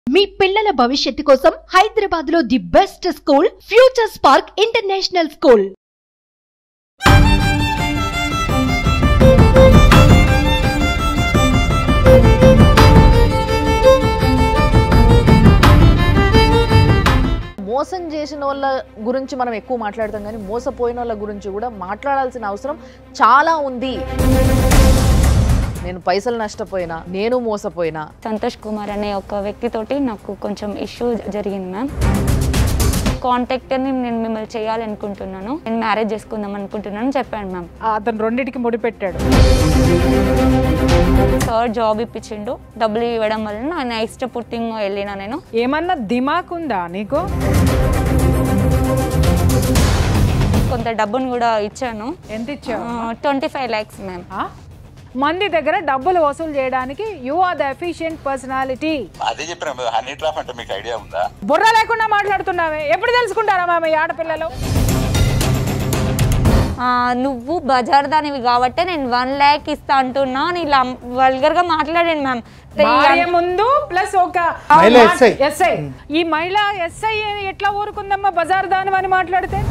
మీ పిల్లల భవిష్యత్తు కోసం హైదరాబాద్ లో the best school future spark international school మోసం చేసిన వాళ్ళ గురించి మనం ఎక్కువ మాట్లాడతాం కానీ మోసపోయిన వాళ్ళ గురించి కూడా మాట్లాడాల్సిన అవసరం చాలా ఉంది నేను పైసలు నష్టపోయినా నేను మోసపోయినా సంతోష్ కుమార్ అనే ఒక వ్యక్తితోటి నాకు కొంచెం ఇష్యూ జరిగింది మ్యామ్ కాంటాక్ట్ని నేను మిమ్మల్ని చేయాలనుకుంటున్నాను నేను మ్యారేజ్ చేసుకుందాం అనుకుంటున్నాను చెప్పాను మ్యామ్ అతను రెండింటికి ముడిపెట్టాడు సార్ జాబ్ ఇప్పించిండు డబ్బులు ఇవ్వడం వలన నా ఇష్టపూర్తిగా వెళ్ళిన నేను ఏమన్నా దిమాక్ ఉందా నీకు కొంత డబ్బును కూడా ఇచ్చాను ఎంత ఇచ్చావు ట్వంటీ ఫైవ్ ల్యాక్స్ మ్యామ్ ఆ? మంది దగ్గర డబ్బులు వసూలు చేయడానికి you are the efficient personality అదే చెప్పిన హనీ ట్రాప్ అంటే మీకు ఐడియా ఉందా బుర్ర లేకుండా మాట్లాడుతున్నావే ఎప్పుడు తెలుసుకుంటారా మామ ఈ ఆడపిల్లలు నువ్వు బజార్ దానివి కాబట్టి నేను వన్ ల్యాక్ ఇస్తా అంటున్నా అని ఇలా వల్గర్గా మాట్లాడాను మ్యామ్ భార్య ముందు ప్లస్ ఒక మహిళా SI. ఎస్ఐ ఈ మహిళ ఎస్ఐ ఎట్లా ఊరుకుందమ్మా బజార్ దాని అని మాట్లాడితే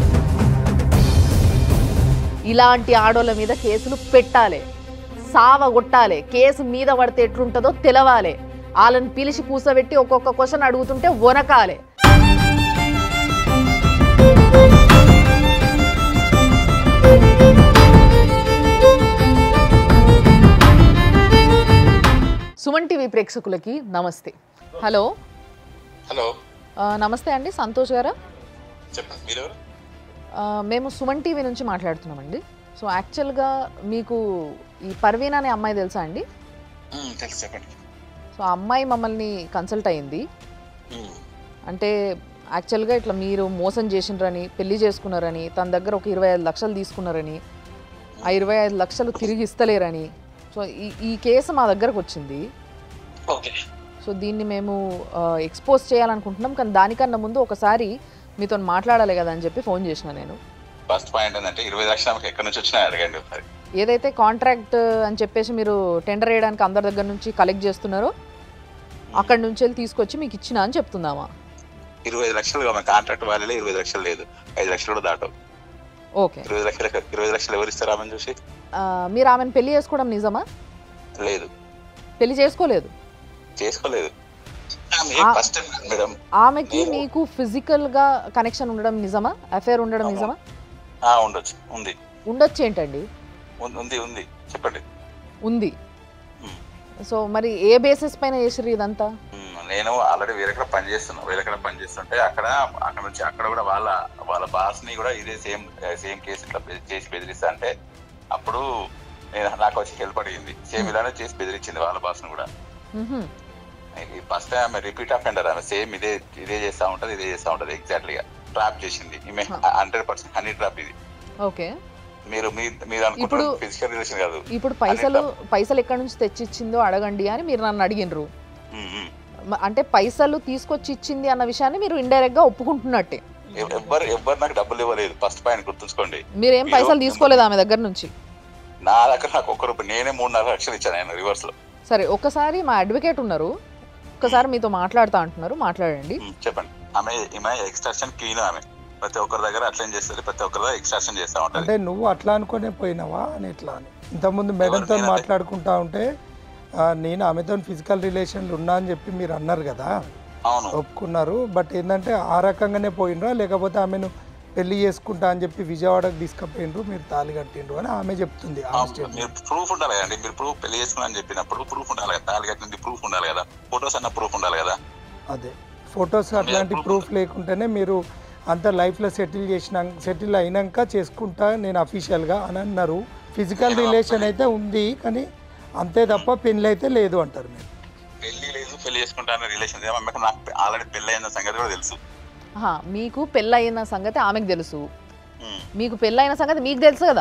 ఇలాంటి ఆడోళ్ళ మీద కేసులు పెట్టాలి సావగొట్టాలి కేసు మీద పడితే ఎట్లుంటుందో తెలవాలి వాళ్ళని పిలిచి కూసబెట్టి ఒక్కొక్క క్వశ్చన్ అడుగుతుంటే వనకాలి సుమన్ టీవీ ప్రేక్షకులకి నమస్తే హలో హలో ఆ, నమస్తే అండి సంతోష్ గారా చెప్పండి మీరు ఎవరు? ఆ, మేము సుమన్ టీవీ నుంచి మాట్లాడుతున్నామండి సో యాక్చువల్గా మీకు ఈ పర్వీన్ అనే అమ్మాయి తెలుసా అండి మ్మ్, తెలుసు చెప్పండి సో ఆ అమ్మాయి మమ్మల్ని కన్సల్ట్ అయింది మ్మ్. అంటే యాక్చువల్గా ఇట్లా మీరు మోసం చేసిండ్రని పెళ్లి చేసుకున్నారని తన దగ్గర ఒక ఇరవై ఐదు లక్షలు తీసుకున్నారని ఆ ఇరవై ఐదు లక్షలు తిరిగి ఇస్తలేరని సో ఈ ఈ కేసు మా దగ్గరకు వచ్చింది ఓకే సో దీన్ని మేము ఎక్స్పోజ్ చేయాలనుకుంటున్నాం కానీ దానికన్నా ముందు ఒకసారి మీతో మాట్లాడాలి కదా అని చెప్పి ఫోన్ చేసిన నేను ఫస్ట్ పాయింట్ ఏంటంటే ఇరవై లక్షలు ఆమెకి ఎక్కడి నుంచి వచ్చినా అడగండి ఒకసారి ఏదైతే కాంట్రాక్ట్ అని చెప్పేసి మీరు టెండర్ వేయడానికి అందరి దగ్గర నుంచి కలెక్ట్ చేస్తున్నారో అక్కడి నుంచి వెళ్ళి తీసుకొచ్చి మీకు ఇచ్చిన అని చెప్తుందామా ఇరవై ఐదు లక్షలు ఆమె కాంట్రాక్ట్ వాల్యూలే ఇరవై ఐదు లక్షలు లేదు ఐదు లక్షలు కూడా దాటవు ఓకే ఇరవై ఐదు లక్షలు ఇరవై ఐదు లక్షలు ఎవరు ఇస్తారు ఆమెను చూసి ఆ, మీరు ఆమెను పెళ్లి చేసుకోవడం నిజమా లేదు పెళ్లి చేసుకోలేదు చేసుకోలేదు ఆమె ఆ- ఫస్ట్ టైం మేడం ఆమెకి నేను- మీకు ఫిజికల్ గా కనెక్షన్ ఉండడం నిజమా అఫేర్ ఉండడం అవును. నిజమా ఆ, ఉండొచ్చు ఉంది ఉండొచ్చు ఏంటండి ఉంది- ఉంది ఉంది చెప్పండి ఉంది మ్మ్. సో మరి ఏ బేసిస్ పైన చేసిర్రు ఇదంతా మ్మ్. నేను ఆల్రెడీ వేరేక్కడ పని చేస్తున్నా వేరేక్కడ పని చేస్తుంటే అక్కడ అక్కడ నుంచి అక్కడ కూడా వాళ్ళ వాళ్ళ బాస్ ని కూడా ఇదే సేమ్ సేమ్ కేసు ఇట్లా బె- చేసి బెదిరిస్తా అంటే అప్పుడు నేను నాకు వచ్చి హెల్ప్ అడిగింది సేమ్ ఇలానే చేసి బెదిరించింది వాళ్ళ బాస్ ని కూడా మ్హూ. ఫస్ట్ టైం ఆమె రిపీట్ అఫెండర్ ఆమె సేమ్ ఇదే ఇదే చేస్తా ఉంటది ఇదే చేస్తా ఉంటది ఎగ్జాక్ట్లీ గా ట్రాప్ చేసింది ఈమె హండ్రెడ్ పర్సెంట్ హనీ ట్రాప్ ఇది ఓకే మీరు మీ మీరు అనుకుంటున్న ఇప్పుడు- ఫిజికల్ రిలేషన్ కాదు ఇప్పుడు పైసలు పైసలు ఎక్కడి నుంచి తెచ్చిచ్చిందో అడగండి అని మీరు నన్ను అడిగినరు మ్మ్, మ్మ్. మ- అంటే పైసలు తీసుకొచ్చి ఇచ్చింది అన్న విషయాన్ని మీరు ఇండైరెక్ట్ గా ఒప్పుకుంటున్నట్టే ఎవ్- ఎవ్వరు ఎవ్వరు నాకు డబ్బులు ఇవ్వలేదు ఫస్ట్ పాయింట్ గుర్తుంచుకోండి మీరేం మీరు- పైసలు తీసుకోలేదు ఆమె దగ్గర నుంచి నా దగ్గర నాకు ఒక్క రూపాయి నేనే మూడు నాలుగు లక్షలు ఇచ్చాను ఆయన రివర్స్ లో సరే ఒకసారి మా అడ్వకేట్ ఉన్నారు ఒకసారి మీతో మాట్లాడుతా అంటున్నారు మాట్లాడండి మ్మ్, చెప్పండి ఆమె ఈమె ఎక్స్ట్రాక్షన్ క్లీన్ ఆమె ప్రతి ఒక్కరి దగ్గర అట్లనే చేస్తుంది ప్రతి ఒక్కరి దగ్గర ఎక్స్ట్రాక్షన్ చేస్తా ఉంటది అంటే నువ్వు అట్లా అనుకునే పోయినావా అని ఎట్లా అని ఇంతకుముందు మేడంతో నేనంటే- మాట్లాడుకుంటా ఉంటే ఆ, నేను ఆమెతో ఫిజికల్ రిలేషన్లు ఉన్నా అని చెప్పి మీరు అన్నారు కదా అవును ఒప్పుకున్నారు బట్ ఏంటంటే ఆ రకంగానే పోయినరా లేకపోతే ఆమెను పెళ్లి చేసుకుంటా అని చెప్పి విజయవాడకు తీసుకుపోయినరు మీరు తాళి కట్టిండ్రు అని ఆమె చెప్తుంది ఆ అవును. స్టేట్మెంట్ మీరు ప్రూఫ్ ఉండాలి కదండి మీరు ప్రూఫ్ పెళ్లి చేసుకున్నా అని చెప్పినప్పుడు ప్రూఫ్ ఉండాలి కదా తాళి కట్టింది ప్రూఫ్ ఉండాలి కదా ఫొటోస్ అన్న ప్రూఫ్ ఉండాలి కదా అదే ఫొటోస్ అట్లాంటి proof ప్రూఫ్ లేకుంటేనే మీరు అంత లైఫ్లో సెటిల్ చేసిన సెటిల్ అయినాక చేసుకుంటా నేను అఫీషియల్గా అని అన్నారు ఫిజికల్ నేను రిలేషన్ అయితే ఉంది కానీ అంతే తప్ప పెళ్ళి అయితే లేదు అంటారు మీరు పెళ్లి లేదు పెళ్లి చేసుకుంటా అనే రిలేషన్ ఆమెకు నాకు ఆల్రెడీ పెళ్లి అయిన సంగతి కూడా తెలుసు ఆహా, మీకు పెళ్ళయిన సంగతి ఆమెకు తెలుసు మ్మ్. మీకు పెళ్ళైన సంగతి మీకు తెలుసు కదా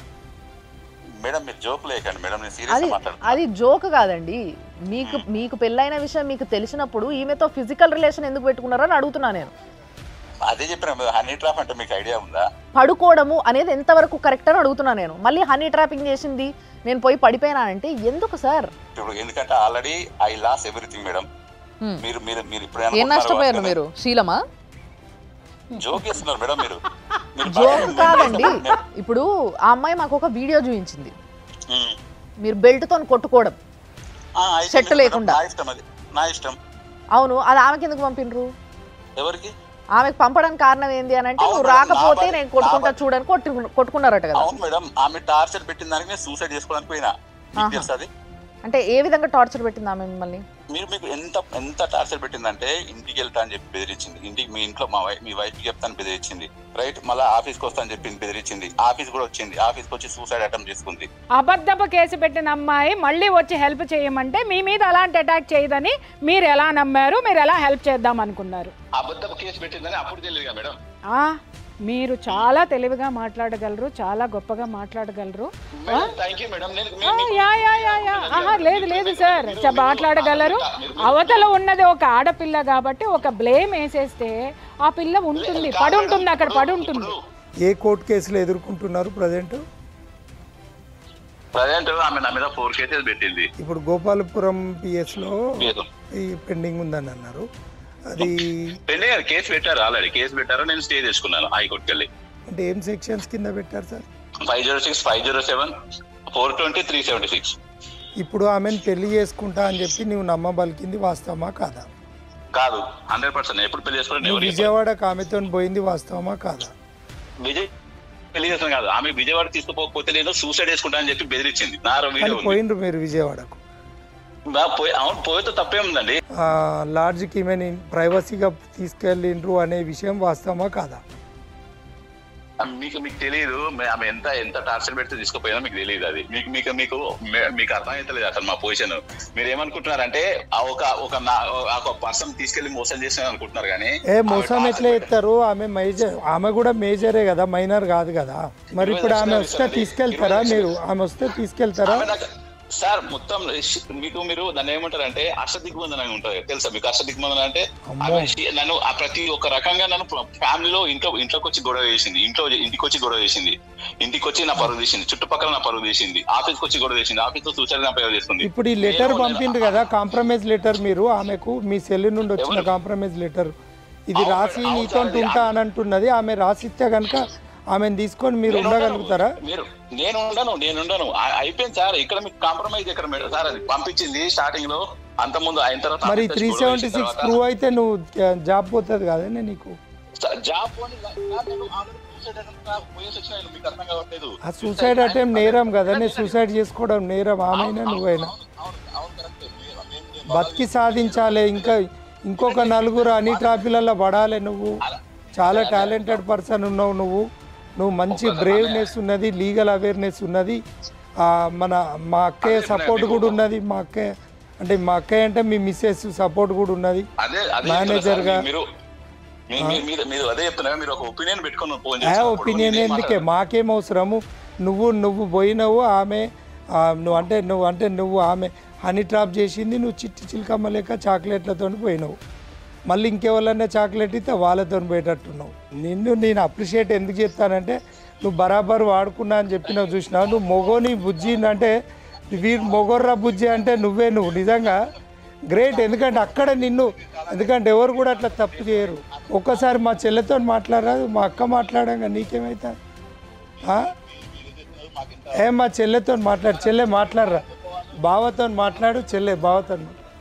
మేడం మీరు జోక్ లేకండి మేడం నేను అది సీరియస్ మాట్లాడుతున్నా అది జోక్ కాదండి మీకు మీకు పెళ్ళైన విషయం మీకు తెలిసినప్పుడు ఈమెతో ఫిజికల్ రిలేషన్ ఎందుకు పెట్టుకున్నారని అడుగుతున్నా నేను అదే చెప్పిన హనీ ట్రాప్ అంటే మీకు ఐడియా ఉందా పడుకోవడము అనేది ఎంతవరకు కరెక్ట్ అని అడుగుతున్నా నేను మళ్ళీ హనీ ట్రాపింగ్ చేసింది నేను పోయి పడిపోయినానంటే ఎందుకు సార్ ఇప్పుడు ఎందుకంటే already I loss everything madam Hmm. మీరు మీరు మీరు ఇప్పుడు ఏం అనుకుంటున్నారు నష్టపోయారు కదా, మీరు శీలమా జోక్ చేస్తున్నారు మేడం మీరు మీరు జోక్ బాగా- కాదండి ఇప్పుడు ఆ అమ్మాయి మాకు ఒక వీడియో చూపించింది ఉమ్. మీరు బెల్ట్ తో కొట్టుకోవడం ఆ, అయితే షర్ట్ మేడం, లేకుండా. నా ఇష్టం అది నా ఇష్టం అవును అది ఆమెకి ఎందుకు పంపిండ్రు ఎవరికి ఆమెకు పంపడానికి కారణం ఏంది అని అంటే అవును నువ్వు మేడం, రాకపోతే నా బా- నేను కొట్టుకుంటా నా బా- చూడని కొట్టు కొట్టుకున్నారట కదా అవును మేడం ఆమె టార్చర్ పెట్టిన దానికి నేను సూసైడ్ చేసుకోవడానికి పోయినా మీకు ఆహా. తెలుసా అది అంటే ఏ విధంగా టార్చర్ పెట్టింది ఆమె మిమ్మల్ని మీరు మీకు ఎంత ఎంత టార్చర్ పెట్టిందంటే ఇంటికి వెళ్తా అని చెప్పి బెదిరించింది ఇంటికి మీ ఇంట్లో మా వైఫ్ మీ వైఫ్ చెప్తాను బెదిరించింది రైట్ మళ్ళీ ఆఫీస్కి వస్తా అని చెప్పింది బెదిరించింది ఆఫీస్ కూడా వచ్చింది ఆఫీస్కి వచ్చి సూసైడ్ అటెంప్ట్ చేసుకుంది అబద్ధపు కేసు పెట్టిన అమ్మాయి మళ్ళీ వచ్చి హెల్ప్ చేయమంటే మీ మీద అలాంటి అటాక్ చేయదని మీరు ఎలా నమ్మారు మీరు ఎలా హెల్ప్ చేద్దాం అనుకున్నారు అబద్ధపు కేసు పెట్టిందని అప్పుడు తెలియదు మేడం ఆ, మీరు చాలా తెలివిగా మాట్లాడగలరు చాలా గొప్పగా మాట్లాడగలరు ఆ? థ్యాంక్ యూ మేడం నేను ఆ, యా యా యా యా ఆహా, లేదు లేదు సార్ చ- మాట్లాడగలరు అవతల ఉన్నది ఒక ఆడపిల్ల కాబట్టి ఒక బ్లేమ్ వేసేస్తే ఆ పిల్ల ఉంటుంది పడి ఉంటుంది అక్కడ పడి ఉంటుంది ఏ కోర్టు కేసులు ఎదుర్కొంటున్నారు ప్రజెంట్ ప్రజెంట్ ఆమె నా మీద ఫోర్ కేసెస్ పెట్టింది ఇప్పుడు గోపాలపురం పిఎస్లో ఈ పెండింగ్ ఉందని అన్నారు అది పెండే కేసు పెట్టారు ఆల్రెడీ కేసు పెట్టారు నేను స్టే చేసుకున్నాను హైకోర్టుకి వెళ్ళి అంటే ఏం సెక్షన్స్ కింద పెట్టారు sir five zero six five zero seven four twenty three seventy six ఇప్పుడు ఆమెను పెళ్లి చేసుకుంటా అని చెప్పి నువ్వు నమ్మబలికింది వాస్తవమా కాదా కాదు హండ్రెడ్ పర్సెంట్ ఎప్పుడు పెళ్లి చేసుకోవడం నువ్వు ఎవరు విజయవాడకు ఆమెతో పోయింది వాస్తవమా కాదా విజయ్ పెళ్లి చేస్తాను కాదు ఆమె విజయవాడ తీసుకుపోకపోతే నేను సూసైడ్ చేసుకుంటా అని చెప్పి బెదిరించింది నా వీడియో కానీ ఉంది. పోయిండ్రు మీరు విజయవాడకు నా పోయి అవును పోయితే తప్పే ఉందండి ఆ, లాడ్జ్కి ఈమెని ప్రైవసీగా తీసుకెళ్ళిండ్రు అనే విషయం వాస్తవమా కాదా మీకు మీకు తెలియదు మే- ఆమె ఎంత ఎంత టార్చర్ పెడితే తీసుకుపోయినా మీకు తెలియదు అది మీకు మీకు మీకు మే- మీకు అర్థమైతలేదు అసలు మా పొజిషన్ మీరు ఏమనుకుంటున్నారంటే ఆ ఒక ఒక నా ఒక పర్సన్ తీసుకెళ్లి మోసం చేసిన అనుకుంటున్నారు కానీ ఏ మోసం ఎట్లా ఎత్తారు ఆమె మేజర్ ఆమె కూడా మేజరే కదా మైనర్ కాదు కదా మరి ఇప్పుడు ఆమె వస్తే తీసుకెళ్తారా మీరు ఆమె వస్తే తీసుకెళ్తారా ఆమె నాకు- సార్ మొత్తం షి- మీకు మీరు దాన్ని ఏమంటారంటే అష్టదిగ్బంధనం ఉంటుంది తెలుసా మీకు అష్టదిగ్బంధనం అంటే ఆమె షి- నన్ను ఆ ప్రతి ఒక్క రకంగా నన్ను ఫ్యామిలీలో ఇంట్లో ఇంట్లోకి వచ్చి గొడవ చేసింది ఇంట్లో ఇంటికి వచ్చి గొడవ చేసింది ఇంటికి వచ్చి నా పరువు తీసింది చుట్టుపక్కల నా పరువు తీసింది ఆఫీస్కి వచ్చి గొడవ చేసింది ఆఫీస్ లో సూచన నా పేరు చేసుకుంది ఇప్పుడు ఈ లెటర్ నేను- పంపిండ్రు కదా కాంప్రమైజ్ లెటర్ మీరు ఆమెకు మీ సెల్ నుండి వచ్చిన కాంప్రమైజ్ లెటర్ ఇది అవును, రాసి అవును నీతో సార్, అది ఉంటా అని అంటున్నది ఆమె రాసిస్తే కనుక ఆమెను తీసుకొని మీరు నేను ఉండగలుగుతారా ఉండను. మీరు నేను ఉండను నేను ఉండను ఆ- అయిపోయింది సార్ ఇక్కడ మీకు కాంప్రమైజ్ ఇక్కడ మేడం సార్ అది పంపించింది స్టార్టింగ్ లో అంత ముందు అయిన తర్వాత మరి ఆఫీస్ త్రీ గొడవ సెవెంటీ చేసిన సిక్స్ తర్వాత ప్రూవ్ అయితే నువ్వు జాబ్ పోతుంది కదండి నీకు సార్, జాబ్ పోనీ, సార్, నేను already suicide attempt రా- పోయేసి వచ్చినా, నేను మీకు అర్థం కావట్లేదు ఆ సూసైడ్ అటెంప్ట్ నేరం కదా నేను సూసైడ్ చేసుకోవడం నేరం ఆమెనా నువ్వైనా అవును, అవును, correct. మీరు- నేను- నేను బతికి సాధించాలి ఇంకా ఇంకొక నలుగురు అన్ని ట్రాఫీలలో పడాలి నువ్వు చాలా టాలెంటెడ్ పర్సన్ ఉన్నావు నువ్వు నువ్వు మంచి బ్రేవ్నెస్ ఉన్నది లీగల్ అవేర్నెస్ ఉన్నది ఆ, మన మా అక్కయ్య సపోర్ట్ కూడా ఉన్నది మా అక్కయ్య అంటే మా అక్కయ్య అంటే మీ మిస్సెస్ సపోర్ట్ కూడా ఉన్నది అదే అదే Manager చెప్తున్నా సార్, గా. మీరు మీ- మీ- మీరు మీరు అదే చెప్తున్నా మీరు ఒక ఒపీనియన్ పెట్టుకుని ఫోన్ ఆ ఒపీనియన్ ఎందుకే మాకేం అవసరము నువ్వు నువ్వు పోయినావు ఆమె ఆ, నువ్వు అంటే నువ్వు అంటే నువ్వు ఆమె హనీ ట్రాప్ చేసింది నువ్వు చిట్టి చిలకమ్మ లేక చాక్లెట్లతో పోయినావు మళ్ళీ ఇంకెవరన్నా చాక్లెట్ ఇస్తే వాళ్ళతో పోయేటట్టున్నావు నిన్ను నేను అప్రిషియేట్ ఎందుకు చేస్తానంటే నువ్వు బరాబర్ వాడుకున్నా అని చెప్పినావు చూసినావు నువ్వు మొగోని బుజ్జి అంటే వీరు మొగోర్రా బుజ్జి అంటే నువ్వే నువ్వు నిజంగా గ్రేట్ ఎందుకంటే అక్కడ నిన్ను ఎందుకంటే ఎవరు కూడా అట్లా తప్పు చేయరు ఒక్కసారి మా చెల్లెతో మాట్లాడరాదు మా అక్క మాట్లాడంగా నీకేమైతే ఏ మా చెల్లెతో మాట్లాడు చెల్లె మాట్లాడరా బావతో మాట్లాడు చెల్లె బావతో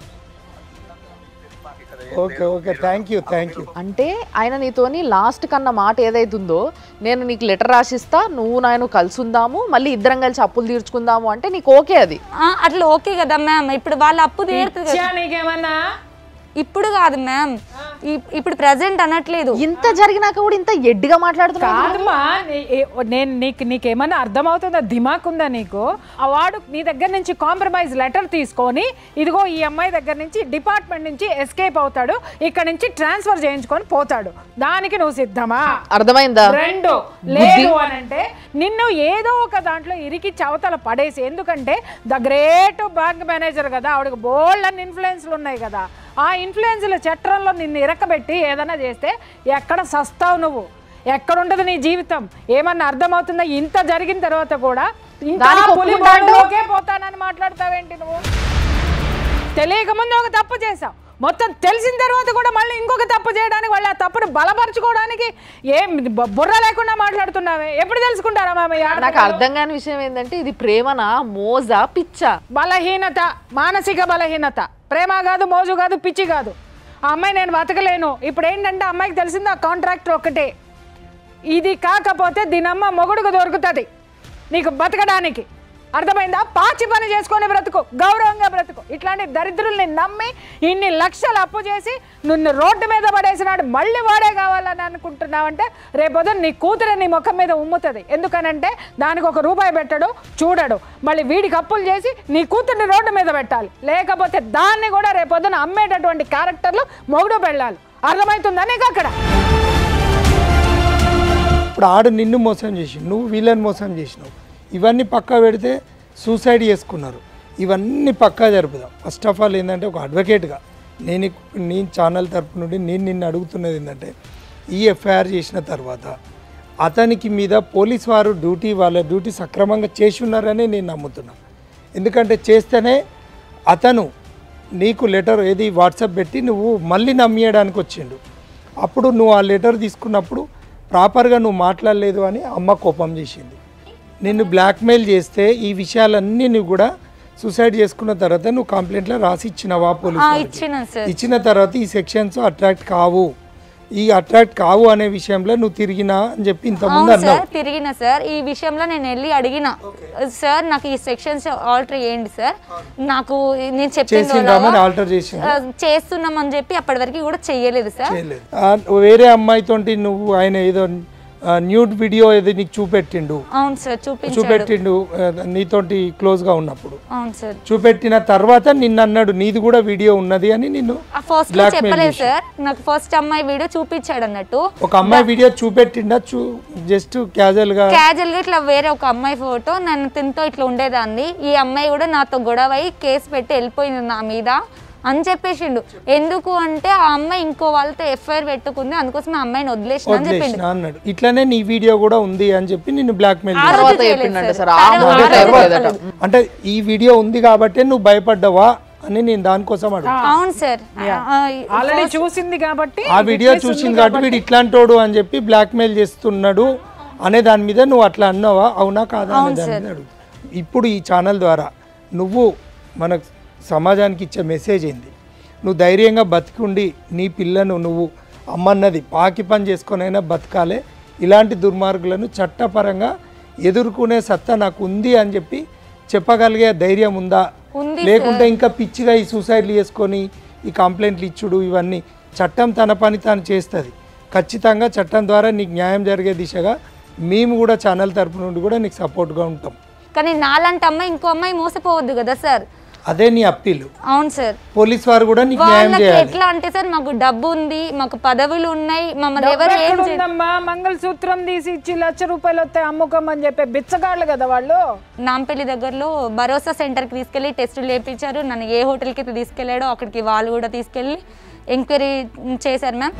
okay okay thank you thank you అంటే ఆయన నీతోని లాస్ట్ కన్నా మాట ఏదైతుందో నేను నీకు లెటర్ రాసిస్తా నువ్వు నేను కలిసి ఉందాము మళ్ళీ ఇద్దరం కలిసి అప్పులు తీర్చుకుందాము అంటే నీకు ఓకే అది ఆ, అట్లా ఓకే కదా మ్యామ్ ఇప్పుడు వాళ్ళ అప్పు తీరుతుంది కదా. ఇచ్చా నీకేమన్నా ఇప్పుడు కాదు మ్యామ్ ఇప్- ఇప్పుడు ప్రజెంట్ అనట్లేదు ఇంత జరిగినాక కూడా ఇంత ఎడ్డిగా మాట్లాడుతున్నావు కాదమ్మా నీ- ఏ- నేను నీకు నీకేమన్నా అర్థమవుతుందా దిమాక్ ఉందా నీకు ఆ వాడు నీ దగ్గర నుంచి కాంప్రమైజ్ లెటర్ తీసుకొని ఇదిగో ఈ అమ్మాయి దగ్గర నుంచి డిపార్ట్మెంట్ నుంచి ఎస్కేప్ అవుతాడు ఇక్కడ నుంచి ట్రాన్స్ఫర్ చేయించుకొని పోతాడు దానికి నువ్వు సిద్ధమా అర్థమైందా రెండు లేదు అని అంటే నిన్ను ఏదో ఒక దాంట్లో ఇరికి చవతల పడేసి ఎందుకంటే ద గ్రేట్ బ్యాంక్ మేనేజర్ కదా ఆవిడకి బోల్డ్ అన్ని ఇన్ఫ్లుయెన్స్లు ఉన్నాయి కదా ఆ ఇన్ఫ్లుయెన్స్ల చట్రంలో నిన్ను ఇరకబెట్టి ఏదైనా చేస్తే ఎక్కడ సస్తావు నువ్వు ఎక్కడ ఉండదు నీ జీవితం ఏమన్నా అర్థమవుతుందా ఇంత జరిగిన తర్వాత కూడా ఇంకా దానికి పులి ఒప్పుకుంటా అంటావు? బోనులోకే పోతానని మాట్లాడతావేంటి నువ్వు తెలియక ముందు ఒక తప్పు చేసావు మొత్తం తెలిసిన తర్వాత కూడా మళ్ళీ ఇంకొక తప్పు చేయడానికి వాళ్ళ ఆ తప్పును బలపరచుకోవడానికి ఏం బ- బుర్ర లేకుండా మాట్లాడుతున్నావే ఎప్పుడు తెలుసుకుంటారా మామ ఈ నాకు ఆడపిల్లలు? అర్థం కాని విషయం ఏంటంటే ఇది ప్రేమనా మోజా పిచ్చా బలహీనత మానసిక బలహీనత ప్రేమ కాదు మోజు కాదు పిచ్చి కాదు ఆ అమ్మాయి నేను బతకలేను ఇప్పుడు ఏంటంటే ఆ అమ్మాయికి తెలిసింది ఆ కాంట్రాక్టర్ ఒక్కటే ఇది కాకపోతే దీనమ్మ మొగుడుకు దొరుకుతుంది నీకు బతకడానికి అర్థమైందా పాచి పని చేసుకొని బ్రతుకు గౌరవంగా బ్రతుకు ఇట్లాంటి దరిద్రుల్ని నమ్మి ఇన్ని లక్షలు అప్పు చేసి నిన్ను రోడ్డు మీద పడేసినాడు మళ్ళీ వాడే కావాలని అనుకుంటున్నావంటే రేపొద్దున నీ కూతురు నీ ముఖం మీద ఉమ్ముతుంది ఎందుకనంటే దానికి ఒక రూపాయి పెట్టడు చూడడు మళ్ళీ వీడికి అప్పులు చేసి నీ కూతుర్ని రోడ్డు మీద పెట్టాలి లేకపోతే దాన్ని కూడా రేపొద్దున అమ్మేటటువంటి క్యారెక్టర్లు మొగుడు పెళ్ళాలి అర్థమవుతుందా నీకు అక్కడ ఇప్పుడు ఆడు నిన్ను మోసం చేసి నువ్వు వీళ్ళని మోసం చేసినావు ఇవన్నీ పక్కా పెడితే సూసైడ్ చేసుకున్నారు ఇవన్నీ పక్కా జరుపుదాం ఫస్ట్ ఆఫ్ ఆల్ ఏంటంటే ఒక అడ్వకేట్గా నేను ఇక్- నేను ఛానల్ తరపు నుండి నేను నిన్ను అడుగుతున్నది ఏంటంటే ఈ ఎఫ్ఐఆర్ చేసిన తర్వాత అతనికి మీద పోలీస్ వారు డ్యూటీ వాళ్ళ డ్యూటీ సక్రమంగా చేసి ఉన్నారని నేను నమ్ముతున్నాను ఎందుకంటే చేస్తేనే అతను నీకు లెటర్ ఏది వాట్సాప్ పెట్టి నువ్వు మళ్ళీ నమ్మేయడానికి వచ్చిండు అప్పుడు నువ్వు ఆ లెటర్ తీసుకున్నప్పుడు ప్రాపర్గా నువ్వు మాట్లాడలేదు అని అమ్మ కోపం చేసింది నిన్ను బ్లాక్మెయిల్ చేస్తే ఈ విషయాలన్నీ నువ్వు కూడా సూసైడ్ చేసుకున్న తర్వాత నువ్వు కంప్లైంట్లో రాసి ఇచ్చినవా పోలీస్ ఆ, వారికి? ఇచ్చినాను సార్ ఇచ్చిన తర్వాత ఈ సెక్షన్స్ అట్రాక్ట్ కావు ఈ అట్రాక్ట్ కావు అనే విషయంలో నువ్వు తిరిగినా అని చెప్పి ఇంతకుముందు అవును అన్నావు సార్ తిరిగిన సార్ ఈ విషయంలో నేను వెళ్ళి అడిగిన సార్ నాకు ఈ సెక్షన్స్ ఆల్టర్ చేయండి సార్ నాకు నేను చెప్పింది చేసిండ్రామని ఆల్టర్ చేసి చేస్తున్నాం అని చెప్పి అప్పటి వరకు కూడా చెయ్యలేదు సార్ చేయలేదు ఆ, వేరే అమ్మాయితోటి నువ్వు ఆయన ఏదో న్యూడ్ వీడియో ఏదో నీకు చూపెట్టిండు అవును సార్ చూపించాడు చూపెట్టిండు ఆ, నీతోటి క్లోజ్గా ఉన్నప్పుడు అవును సార్ చూపెట్టిన తర్వాత నిన్ను అన్నాడు నీది కూడా వీడియో ఉన్నది అని నిన్ను ఫస్ట్ Blackmail చెప్పలేదు చేసి. సార్ నాకు ఫస్ట్ అమ్మాయి వీడియో చూపించాడు అన్నట్టు ఒక అమ్మాయి వీడియో చూపెట్టిండా చూ జస్ట్ క్యాజువల్గా క్యాజువల్ గా ఇట్లా వేరే ఒక అమ్మాయి ఫోటో నన్ను తింతో ఇట్లా ఉండేదాన్ని ఈ అమ్మాయి కూడా నాతో గొడవ అయి కేసు పెట్టి వెళ్ళిపోయింది నా మీద అని చెప్పేసిండు ఎందుకు అంటే ఆ అమ్మాయి ఇంకో వాళ్ళతో ఎఫ్ఐఆర్ పెట్టుకుంది అందుకోసం ఆ అమ్మాయిని వదిలేసిన అని చెప్పిండు వదిలేసిన అన్నాడు ఇట్లానే నీ వీడియో కూడా ఉంది అని చెప్పి నిన్ను బ్లాక్మెయిల్ ఆ రోజు తర్వాత చేయలేదు చెప్పిండంట సార్. సార్ ఆ ఆ రోజు ముందే చెప్పలేదు. చెప్పలేదట అంటే ఈ వీడియో ఉంది కాబట్టి నువ్వు భయపడ్డావా అని నేను దానికోసం అడుగు అవును సార్ ఆల్రెడీ చూసింది కాబట్టి ఆ వీడియో చూసింది కాబట్టి వీడు ఇట్లాంటోడు అని చెప్పి బ్లాక్మెయిల్ చేస్తున్నాడు అనే దాని మీద నువ్వు అట్లా అన్నావా అవునా కాదా అనే దాని మీద అడుగు ఇప్పుడు ఈ ఛానల్ ద్వారా నువ్వు మన సమాజానికి ఇచ్చే మెసేజ్ ఏంది నువ్వు ధైర్యంగా బతికుండి నీ పిల్లను నువ్వు అమ్మన్నది పాకి పని చేసుకొనైనా బతకాలే ఇలాంటి దుర్మార్గులను చట్టపరంగా ఎదుర్కొనే సత్తా నాకు ఉంది అని చెప్పి చెప్పగలిగే ధైర్యం ఉందా ఉంది లేకుంటే ఇంకా పిచ్చిగా ఈ సూసైడ్లు చేసుకొని ఈ కంప్లైంట్లు ఇచ్చుడు ఇవన్నీ చట్టం తన పని తాను చేస్తుంది ఖచ్చితంగా చట్టం ద్వారా నీకు న్యాయం జరిగే దిశగా మేము కూడా ఛానల్ తరపు నుండి కూడా నీకు సపోర్ట్గా ఉంటాం కానీ నాలాంటి అమ్మాయి ఇంకో అమ్మాయి మోసపోవద్దు కదా సార్ అదే నీ అప్పీలు అవును సార్ పోలీస్ వారు కూడా నీకు న్యాయం వాళ్ళకి చేయాలి ఎట్లా అంటే సార్ మాకు డబ్బు ఉంది మాకు పదవులు ఉన్నాయి మమ్మల్ని డబ్బు ఎవరు ఏం చే- ఎక్కడుందమ్మా మంగళసూత్రం తీసి ఇచ్చి లక్ష రూపాయలు వస్తాయి అమ్ముకోమని చెప్పే బిచ్చగాళ్ళు కదా వాళ్ళు నాంపల్లి దగ్గరలో భరోసా సెంటర్కి తీసుకెళ్ళి టెస్టులు చేయించారు నన్ను ఏ హోటల్కి అయితే తీసుకెళ్ళాడో అక్కడికి వాళ్ళు కూడా తీసుకెళ్ళి ఎంక్వైరీ చేశారు మ్యామ్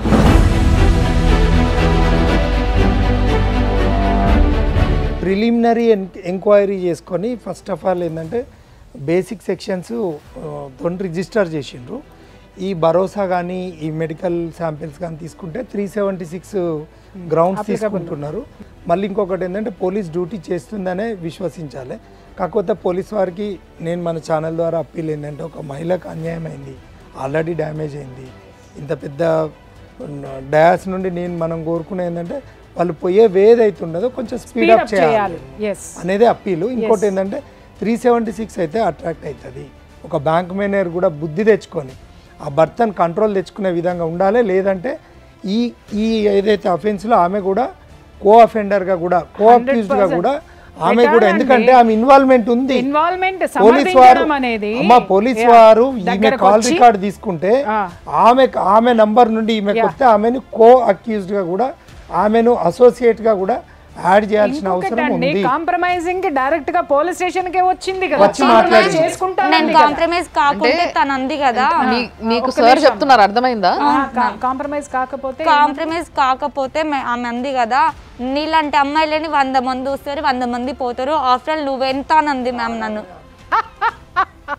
ప్రిలిమినరీ ఎంక్వైరీ చేసుకొని ఫస్ట్ ఆఫ్ ఆల్ ఏంటంటే బేసిక్ సెక్షన్స్ తోటి రిజిస్టర్ చేసిండ్రు ఈ భరోసా కానీ ఈ మెడికల్ శాంపిల్స్ కానీ తీసుకుంటే త్రీ సెవెంటీ సిక్స్ గ్రౌండ్స్ తీసుకుంటున్నారు మళ్ళీ ఇంకొకటి ఏంటంటే పోలీస్ డ్యూటీ చేస్తుందనే విశ్వసించాలి కాకపోతే పోలీస్ వారికి నేను మన ఛానల్ ద్వారా అప్పీల్ ఏంటంటే ఒక మహిళకు అన్యాయం అయింది ఆల్రెడీ డ్యామేజ్ అయింది ఇంత పెద్ద డయాస్ నుండి నేను మనం కోరుకునే ఏంటంటే వాళ్ళు పోయే వేది అవుతుండదో కొంచెం స్పీడ్ అప్ చేయాలి చేయాలి ఎస్ అనేది అప్పీలు ఇంకోటి ఏంటంటే త్రీ సెవెంటీ సిక్స్ అయితే అట్రాక్ట్ అవుతుంది ఒక బ్యాంక్ మేనేజర్ కూడా బుద్ధి తెచ్చుకొని ఆ భర్తను కంట్రోల్ తెచ్చుకునే విధంగా ఉండాలి లేదంటే ఈ ఈ ఏదైతే అఫెన్స్లో ఆమె కూడా కో అఫెండర్గా కూడా కో అక్యూజ్డ్గా కూడా ఆమె కూడా ఎందుకంటే ఆమె ఇన్వాల్వ్మెంట్ ఉంది ఇన్వాల్వ్మెంట్ పోలీస్ వారు సమర్థించడం అనేది అమ్మ పోలీస్ Yeah. వారు ఈమె దగ్గరకు కాల్ వచ్చి- రికార్డ్ తీసుకుంటే ఆ. ఆమె ఆమె నంబర్ నుండి ఈమె కొత్త ఆమెను కో అక్యూజ్డ్ గా కూడా ఆమెను అసోసియేట్ గా కూడా యాడ్ చేయాల్సిన అవసరం ఇంకొకటండి ఉంది కాంప్రమైజింగ్ కి డైరెక్ట్ గా పోలీస్ స్టేషన్ కే వచ్చింది కదా వచ్చి మాట్లాడింది. చేసుకుంటాను నేను కాంప్రమైజ్ కాకుంటే తను అంది కదా మీ- మీకు సార్ చెప్తున్నారు అర్థమైందా కాంప్రమైజ్ కాకపోతే కాంప్రమైజ్ కాకపోతే మే- ఆమె అంది కదా నీలాంటి అమ్మాయిలని వంద మంది వస్తారు వంద మంది పోతారు ఆఫ్టర్ ఆల్ నువ్వెంత అని అంది మ్యామ్ నన్ను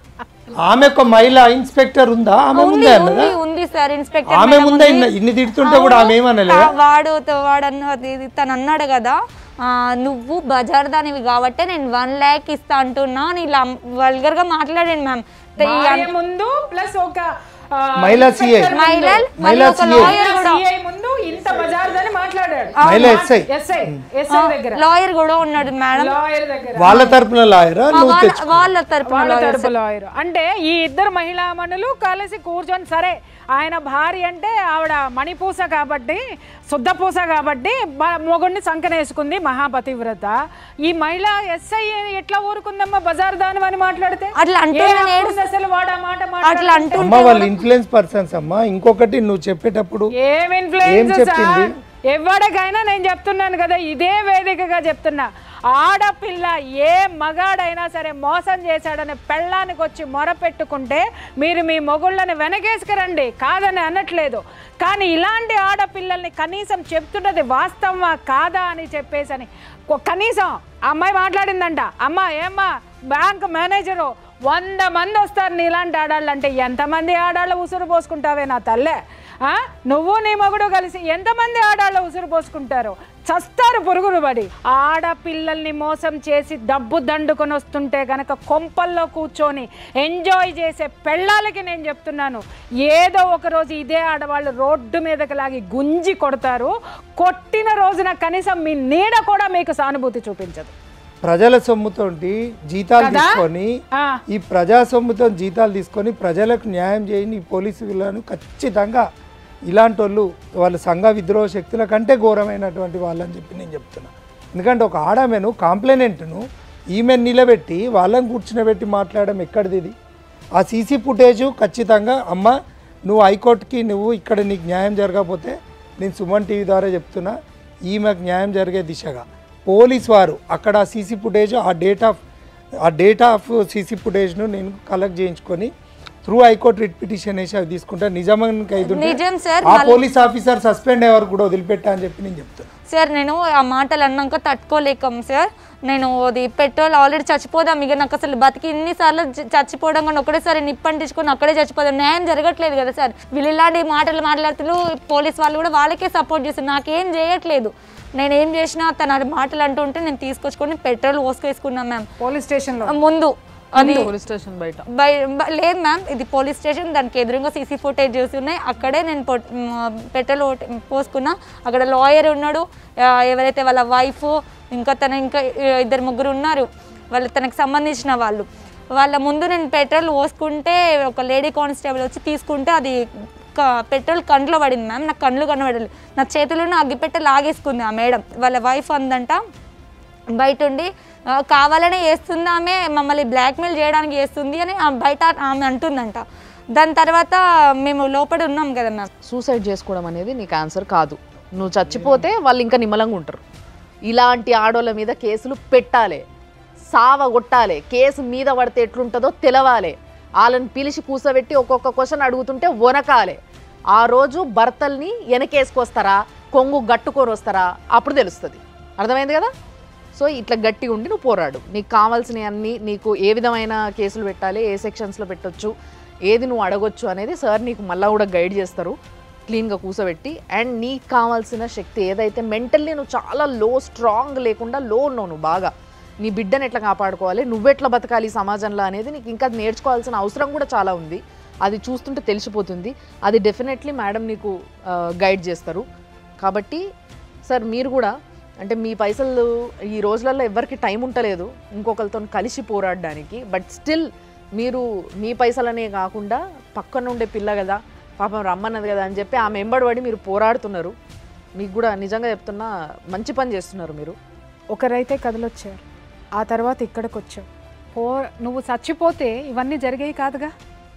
ఆమె ఒక మహిళ ఇన్స్పెక్టర్ ఉందా ఆమె ఉంది ముందే అన్నదా ఉంది ఉంది సార్ ఇన్స్పెక్టర్ ఆమె మేడం ముందే ఉంది. ఇన్ని- ఇన్ని తిడుతుంటే కూడా ఆమె ఏమనలేదా ఆ, వాడు వాడు అన్నది ఇది తను అన్నాడు కదా ఆ, నువ్వు బజార్ దానివి కాబట్టే నేను వన్ ల్యాక్ ఇస్తా అంటున్నా అని ఇలా వల్గర్ గా మాట్లాడాను మ్యామ్ భార్య ముందు ప్లస్ ఒక ఆ, మహిళా సిఐ మహిళలు మళ్ళీ మహిళా ఒక CA. లాయర్ కూడా CI ముందు ఇంత బజార్దని మాట్లాడాడు మహిళా ఎస్ఐ ఎస్ఐ ఎస్ఐ దగ్గర లాయర్ కూడా ఉన్నాడు మేడం లాయర్ దగ్గర వాళ్ళ తరపున లాయరా ఆ, నువ్వు వాళ్ళ తెచ్చు వాళ్ళ తరపున వాళ్ళ లాయర్ తరపు లాయర్ అంటే ఈ ఇద్దరు మహిళామణులు కలిసి కూర్చొని సరే ఆయన భార్య అంటే ఆవిడ మణిపూస కాబట్టి శుద్ధపూస కాబట్టి బ- మొగుడిని సంకనేసుకుంది మహాపతివ్రత ఈ మహిళ ఎస్ఐ ఎట్లా ఊరుకుందమ్మా బజార్ దాని అని మాట్లాడితే అట్లా అంటే ఏ నేను హక్కు ఏడు- ఉంది అసలు వాడు ఆ మాట అట్లా మాట్లాడితే? అంటూ అమ్మ వాళ్ళు ఇన్ఫ్లుయెన్స్ పర్సన్స్ అమ్మా ఇంకొకటి నువ్వు చెప్పేటప్పుడు ఏం ఇన్ఫ్లుయెన్స్ ఏం చెప్పింది? సార్ ఎవరికైనా నేను చెప్తున్నాను కదా ఇదే వేదికగా చెప్తున్నా ఆడపిల్ల ఏ మగాడైనా సరే మోసం చేశాడని పెళ్ళానికి వచ్చి మొర పెట్టుకుంటే మీరు మీ మొగుళ్ళని వెనకేసుకురండి కాదని అనట్లేదు కానీ ఇలాంటి ఆడపిల్లల్ని కనీసం చెప్తున్నది వాస్తవమా కాదా అని చెప్పేసి అని కొ- కనీసం ఆ అమ్మాయి మాట్లాడిందంట అమ్మ ఏమ్మా బ్యాంక్ మేనేజరు వంద మంది వస్తారు నీలాంటి ఆడాళ్ళు అంటే ఎంతమంది ఆడాళ్ళు ఉసురు పోసుకుంటావే నా తల్లే ఆ? నువ్వు నీ మగుడు కలిసి ఎంతమంది ఆడాళ్ళు ఉసురు పోసుకుంటారు చస్తారు పురుగులు పడి ఆడపిల్లల్ని మోసం చేసి డబ్బు దండుకొని వస్తుంటే గనక కొంపల్లో కూర్చొని ఎంజాయ్ చేసే పెళ్ళాలకి నేను చెప్తున్నాను ఏదో ఒక రోజు ఇదే ఆడవాళ్ళు రోడ్డు మీదకి లాగి గుంజి కొడతారు కొట్టిన రోజున కనీసం మీ నీడ కూడా మీకు సానుభూతి చూపించదు ప్రజల సొమ్ముతోటి జీతాలు కదా? తీసుకొని ఆ. ఈ ప్రజా సొమ్ముతో జీతాలు తీసుకొని ప్రజలకు న్యాయం చేయని ఈ పోలీసులను ఖచ్చితంగా ఇలాంటి వాళ్ళు వాళ్ళ సంఘ విద్రోహ శక్తుల కంటే ఘోరమైనటువంటి వాళ్ళని చెప్పి నేను చెప్తున్నా ఎందుకంటే ఒక ఆడమెను కాంప్లైనెంట్ను ఈమె నిలబెట్టి వాళ్ళని కూర్చునబెట్టి మాట్లాడడం ఎక్కడిది ఇది ఆ సీసీ ఫుటేజ్ ఖచ్చితంగా అమ్మ నువ్వు హైకోర్టుకి నువ్వు ఇక్కడ నీకు న్యాయం జరగకపోతే నేను సుమన్ టీవీ ద్వారా చెప్తున్నా ఈమెకు న్యాయం జరిగే దిశగా పోలీస్ వారు అక్కడ ఆ సీసీ ఫుటేజ్ ఆ డేట్ ఆఫ్ ఆ డేటా ఆఫ్ సీసీ ఫుటేజ్ను నేను కలెక్ట్ చేయించుకొని త్రూ హైకోర్టు రిట్ పిటిషన్ వేసి అవి తీసుకుంటా నిజామాబాద్ ఖైదు ఉంటే నిజం సార్ ఆ పోలీస్ ఆఫీసర్ సస్పెండ్ అయ్యే వరకు కూడా వదిలిపెట్టా అని చెప్పి నేను చెప్తున్నా సార్ నేను ఆ మాటలు అన్నాక తట్టుకోలేకం సార్ నేను అది పెట్రోల్ ఆల్రెడీ చచ్చిపోదాం ఇక నాకు అసలు బతికి ఇన్నిసార్లు చ- చచ్చిపోవడం కానీ ఒకటేసారి నిప్పంటించుకొని అక్కడే చచ్చిపోదాం న్యాయం జరగట్లేదు కదా సార్ వీళ్ళు ఇలాంటి మాటలు మాట్లాడుతూ పోలీస్ వాళ్ళు కూడా వాళ్ళకే సపోర్ట్ చేస్తారు నాకేం చేయట్లేదు నేను ఏం చేసినా తన మాటలు అంటుంటే నేను తీసుకొచ్చుకొని పెట్రోల్ పోసుకేసుకున్నాం మ్యామ్ పోలీస్ స్టేషన్లో ముందు అది పోలీస్ స్టేషన్ బయట బై- బ- లేదు మ్యామ్ ఇది పోలీస్ స్టేషన్ దానికి ఎదురుగా సీసీ ఫుటేజ్ చూసి ఉన్నాయి అక్కడే నేను పొట్- మ్, పెట్రోల్ ఓట్- పోసుకున్నా అక్కడ లాయర్ ఉన్నాడు ఆ, ఎవరైతే వాళ్ళ వైఫ్ ఇంకా తన ఇంకా ఇద్దరు ముగ్గురు ఉన్నారు వాళ్ళు తనకు సంబంధించిన వాళ్ళు వాళ్ళ ముందు నేను పెట్రోల్ పోసుకుంటే ఒక లేడీ కానిస్టేబుల్ వచ్చి తీసుకుంటే అది క- పెట్రోల్ కంట్లో పడింది మ్యామ్ నాకు కండ్లు కనబడలేదు నా చేతిలోనే అగ్గిపెట్టె లాగేసుకుంది ఆ మేడం వాళ్ళ వైఫ్ అందంట బయట ఉండి "ఆ, కావాలనే చేస్తుంది ఆమె మమ్మల్ని బ్లాక్మెయిల్ చేయడానికి చేస్తుంది అని ఆ బయట ఆమె అంటుందంట దాని తర్వాత మేము లోపల ఉన్నాం కదా మ్యామ్ సూసైడ్ చేసుకోవడం అనేది నీకు ఆన్సర్ కాదు నువ్వు చచ్చిపోతే వాళ్ళు ఇంకా నిమ్మలంగా ఉంటారు ఇలాంటి ఆడోళ్ళ మీద కేసులు పెట్టాలి సావ కొట్టాలి కేసు మీద పడితే ఎట్లుంటుందో తెలవాలి వాళ్ళని పిలిచి కూసబెట్టి ఒక్కొక్క క్వశ్చన్ అడుగుతుంటే వనకాలి ఆ రోజు భర్తల్ని వెనకేసుకొస్తారా కొంగు గట్టుకొని వస్తారా అప్పుడు తెలుస్తుంది అర్థమైంది కదా సో ఇట్లా గట్టిగా ఉండి నువ్వు పోరాడు నీకు కావాల్సినవి అన్నీ నీకు ఏ విధమైన కేసులు పెట్టాలి ఏ సెక్షన్స్లో పెట్టొచ్చు ఏది నువ్వు అడగొచ్చు అనేది సార్ నీకు మళ్ళీ కూడా గైడ్ చేస్తారు క్లీన్గా కూసబెట్టి అండ్ నీకు కావాల్సిన శక్తి ఏదైతే మెంటల్లీ నువ్వు చాలా లో స్ట్రాంగ్ లేకుండా లో ఉన్నావు నువ్వు బాగా నీ బిడ్డను ఎట్లా కాపాడుకోవాలి నువ్వెట్లా బతకాలి ఈ సమాజంలో అనేది నీకు ఇంకా నేర్చుకోవాల్సిన అవసరం కూడా చాలా ఉంది అది చూస్తుంటే తెలిసిపోతుంది అది డెఫినెట్లీ మేడం నీకు గైడ్ చేస్తారు కాబట్టి సార్ మీరు కూడా అంటే మీ పైసలు ఈ రోజులలో ఎవరికి టైం ఉంటలేదు ఇంకొకరితో కలిసి పోరాడడానికి బట్ స్టిల్ మీరు మీ పైసలనే కాకుండా పక్కన ఉండే పిల్ల కదా పాపం రమ్మన్నది కదా అని చెప్పి ఆమె ఎంబడి మీరు పోరాడుతున్నారు మీకు కూడా నిజంగా చెప్తున్నా మంచి పని చేస్తున్నారు మీరు ఒకరైతే కదలొచ్చారు ఆ తర్వాత ఇక్కడికి వచ్చావు పో నువ్వు చచ్చిపోతే ఇవన్నీ జరిగేవి కాదుగా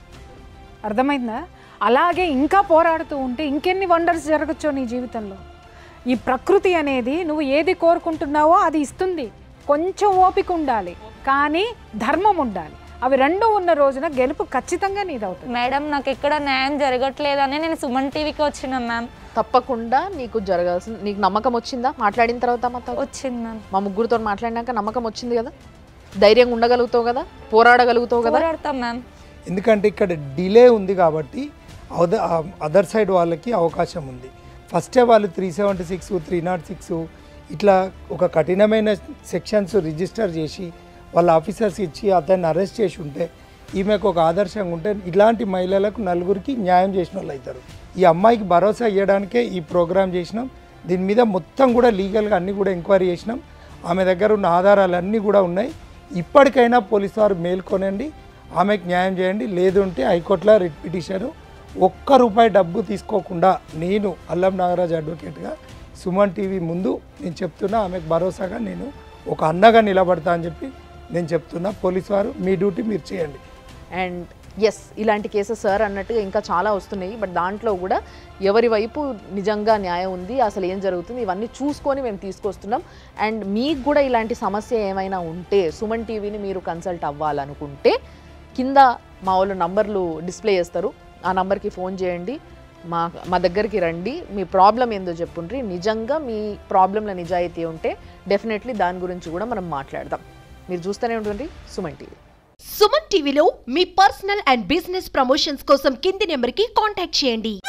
అర్థమైందా అలాగే ఇంకా పోరాడుతూ ఉంటే ఇంకెన్ని వండర్స్ జరగచ్చో నీ జీవితంలో ఈ ప్రకృతి అనేది నువ్వు ఏది కోరుకుంటున్నావో అది ఇస్తుంది కొంచెం ఓపిక ఉండాలి కానీ ధర్మం ఉండాలి అవి రెండు ఉన్న రోజున గెలుపు ఖచ్చితంగా నీదవుతుంది మేడం నాకు ఎక్కడ న్యాయం జరగట్లేదని నేను సుమన్ టీవీకి వచ్చిన మ్యామ్ తప్పకుండా నీకు జరగాల్సిన నీకు నమ్మకం వచ్చిందా మాట్లాడిన తర్వాత మాతో వచ్చింది మ్యామ్ మా ముగ్గురితో మాట్లాడినాక నమ్మకం వచ్చింది కదా ధైర్యంగా ఉండగలుగుతావు కదా పోరాడగలుగుతావు కదా పోరాడతాం మ్యామ్ ఎందుకంటే ఇక్కడ డిలే ఉంది కాబట్టి అద- అదర్ సైడ్ వాళ్ళకి అవకాశం ఉంది ఫస్టే వాళ్ళు three seventy six three not six ఇట్లా ఒక కఠినమైన సెక్షన్స్ రిజిస్టర్ చేసి వాళ్ళ ఆఫీసర్స్ ఇచ్చి అతన్ని అరెస్ట్ చేసి ఉంటే ఈమెకు ఒక ఆదర్శంగా ఉంటే ఇలాంటి మహిళలకు నలుగురికి న్యాయం చేసిన వాళ్ళు అవుతారు ఈ అమ్మాయికి భరోసా ఇవ్వడానికే ఈ ప్రోగ్రామ్ చేసినాం దీని మీద మొత్తం కూడా లీగల్గా అన్నీ కూడా ఎంక్వైరీ చేసినాం ఆమె దగ్గర ఉన్న ఆధారాలు అన్నీ కూడా ఉన్నాయి ఇప్పటికైనా పోలీసు వారు మేల్కొనండి ఆమెకు న్యాయం చేయండి లేదు అంటే హైకోర్టులో రిట్ పిటిషన్ ఒక్క రూపాయి డబ్బు తీసుకోకుండా నేను అల్లం నాగరాజ్ అడ్వకేట్గా సుమన్ టీవీ ముందు నేను చెప్తున్నా ఆమెకు భరోసాగా నేను ఒక అన్నగా నిలబడతా అని చెప్పి నేను చెప్తున్నా పోలీసు వారు మీ డ్యూటీ మీరు చేయండి అండ్ ఎస్ ఇలాంటి కేసెస్ సార్ అన్నట్టుగా ఇంకా చాలా వస్తున్నాయి బట్ దాంట్లో కూడా ఎవరి వైపు నిజంగా న్యాయం ఉంది అసలు ఏం జరుగుతుంది ఇవన్నీ చూసుకొని మేము తీసుకొస్తున్నాం అండ్ మీకు కూడా ఇలాంటి సమస్య ఏమైనా ఉంటే సుమన్ టీవీని మీరు కన్సల్ట్ అవ్వాలనుకుంటే కింద మా వాళ్ళు నంబర్లు డిస్ప్లే చేస్తారు ఆ నంబర్కి ఫోన్ చేయండి మా మా దగ్గరికి రండి మీ ప్రాబ్లం ఏందో చెప్పుండ్రి నిజంగా మీ ప్రాబ్లంలో నిజాయితీ ఉంటే డెఫినెట్లీ దాని గురించి కూడా మనం మాట్లాడదాం మీరు చూస్తూనే ఉంటుంది సుమన్ టీవీ సుమన్ టీవీలో మీ పర్సనల్ అండ్ బిజినెస్ ప్రమోషన్స్ కోసం కింది నెంబర్కి కాంటాక్ట్ చేయండి